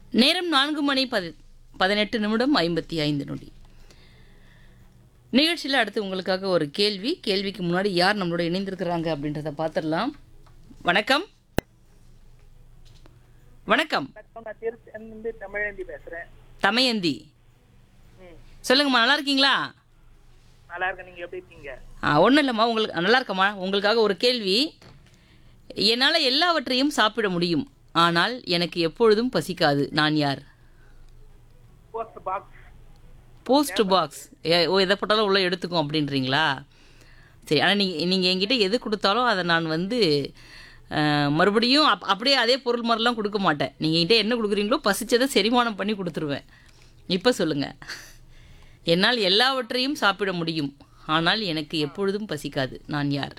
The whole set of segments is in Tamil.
நேரம் நான்கு மணி பதி பதினெட்டு நிமிடம் ஐம்பத்தி ஐந்து நொடி நிகழ்ச்சியில் அடுத்து உங்களுக்காக ஒரு கேள்வி கேள்விக்கு முன்னாடி யார் நம்மளோட இணைந்திருக்கிறாங்க அப்படின்றத பார்த்துடலாம் வணக்கம் வணக்கம் நான் திருச்சியிலிருந்து தமிழேந்தி பேசுறேன் தமயந்தி ம் சொல்லுங்கம்மா நல்லா இருக்கீங்களா நல்லா இருக்கேன் நீங்க எப்படி இருக்கீங்க ஆ ஒன்றும் இல்லைம்மா உங்களுக்கு நல்லா இருக்கம்மா உங்களுக்காக ஒரு கேள்வி என்னால் எல்லாவற்றையும் சாப்பிட முடியும் ஆனால் எனக்கு எப்பொழுதும் பசிக்காது நான் யார் போஸ்ட் பாக்ஸ் போஸ்ட் பாக்ஸ் ஓ எதை போட்டாலும் உள்ளே எடுத்துக்கும் அப்படின்றீங்களா சரி ஆனால் நீங்கள் நீங்கள் என்கிட்ட எது கொடுத்தாலும் அதை நான் வந்து அஹ், மறுபடியும் அப் அப்படியே அதே பொருள் மாதிரிலாம் கொடுக்க மாட்டேன் நீங்கள் என்கிட்ட என்ன கொடுக்குறீங்களோ பசிச்சதை செரிமானம் பண்ணி கொடுத்துருவேன் இப்போ சொல்லுங்கள் என்னால் எல்லாவற்றையும் சாப்பிட முடியும் ஆனால் எனக்கு எப்பொழுதும் பசிக்காது நான் யார்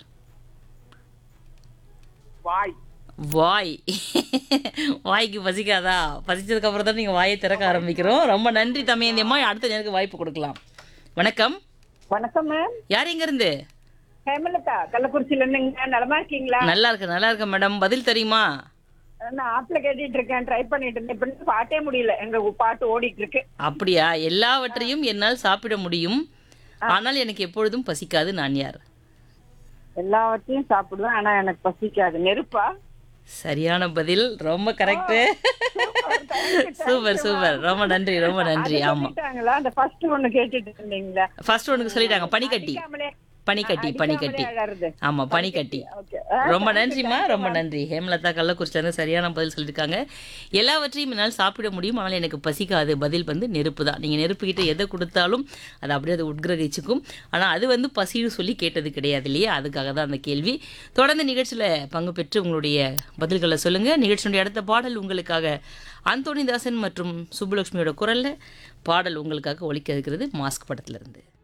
வாய் வாய் வாய்க்கு பசிக்காதா பசிச்சதுக்கு அப்புறம் தான் நீங்கள் வாயை திறக்க ஆரம்பிக்கிறோம் ரொம்ப நன்றி தமையந்தி அம்மா அடுத்த எனக்கு வாய்ப்பு கொடுக்கலாம் வணக்கம் வணக்கம் மேம் யார் எங்க இருந்து ஹேமலதா கள்ளக்குறிச்சியில இருந்துங்க நலமா இருக்கீங்களா நல்லா இருக்கு நல்லா இருக்கு மேடம் பதில் தெரியுமா நான் ஆப்ல கேட்டுட்டு இருக்கேன் ட்ரை பண்ணிட்டு இருந்தேன் இப்ப இன்னும் பாட்டே முடியல எங்க பாட்டு ஓடிட்டு இருக்கு அப்படியா எல்லாவற்றையும் என்னால் சாப்பிட முடியும் ஆனால் எனக்கு எப்பொழுதும் பசிக்காது நான் யார் எல்லாவற்றையும் சாப்பிடுவேன் ஆனா எனக்கு பசிக்காது நெருப்பா சரியான பதில் ரொம்ப கரெக்டு சூப்பர் சூப்பர் ரொம்ப நன்றி ரொம்ப நன்றி ஆமா சொல்லிட்டாங்களா அந்த ஃபர்ஸ்ட் ஒண்ணு கேட்டுட்டு இருந்தீங்களா ஃபர்ஸ்ட் ஒனுக்கு சொல்லிட்டாங்க பனிக்கட்டி அடிக்காமலே பனிக்கட்டி பனிக்கட்டி அடிக்காமலே அழறது ஆமா பனிக்கட்டி ஓகே ரொம்ப நன்றிம்மா ரொம்ப நன்றி ஹேமலதா கள்ளக்குறிச்சி சரியான பதில் சொல்லியிருக்காங்க எல்லாவற்றையும் என்னால் சாப்பிட முடியும் ஆனால் எனக்கு பசிக்காது பதில் வந்து நெருப்பு தான் நீங்கள் நெருப்புக்கிட்ட எதை கொடுத்தாலும் அது அப்படியே அதை உட்கிரகிச்சுக்கும் ஆனால் அது வந்து பசின்னு சொல்லி கேட்டது கிடையாது இல்லையா அதுக்காக தான் அந்த கேள்வி தொடர்ந்து நிகழ்ச்சியில் பங்கு பெற்று உங்களுடைய பதில்களை சொல்லுங்கள் நிகழ்ச்சியுடைய அடுத்த பாடல் உங்களுக்காக அந்தோணிதாசன் மற்றும் சுப்புலட்சுமியோட குரலில் பாடல் உங்களுக்காக ஒலிக்க இருக்கிறது மாஸ்க் படத்திலிருந்து